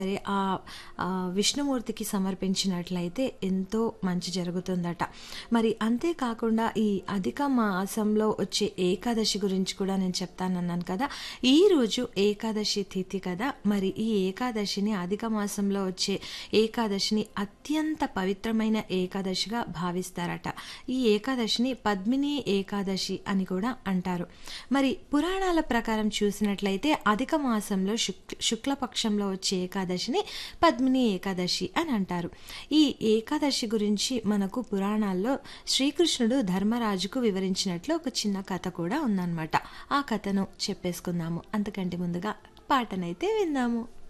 సరే ఆ ఆ విష్ణుమూర్తికి సమర్పించినట్లయితే ఎంతో మంచి జరుగుతుందట మరి అంతేకాకుండా ఈ అధిక మాసంలో వచ్చే ఏకాదశి గురించి కూడా నేను చెప్తానన్నాను కదా ఈ రోజు ఏకాదశి తిథి కదా మరి ఈ ఏకాదశిని అధిక మాసంలో వచ్చే ఏకాదశిని అత్యంత పవిత్రమైన ఏకాదశిగా భావిస్తారట ఈ ఏకాదశిని పద్మిని ఏకాదశి అని కూడా అంటారు మరి పురాణాల ప్రకారం చూసినట్లయితే అధిక మాసంలో శుక్ శుక్లపక్షంలో వచ్చే ఏకాదశిని పద్మిని ఏకాదశి అని అంటారు ఈ ఏకాదశి గురించి మనకు పురాణాల్లో శ్రీకృష్ణుడు ధర్మరాజుకు వివరించినట్లు ఒక చిన్న కథ కూడా ఉందన్నమాట ఆ కథను చెప్పేసుకుందాము అంతకంటే ముందుగా పాటనైతే విందాము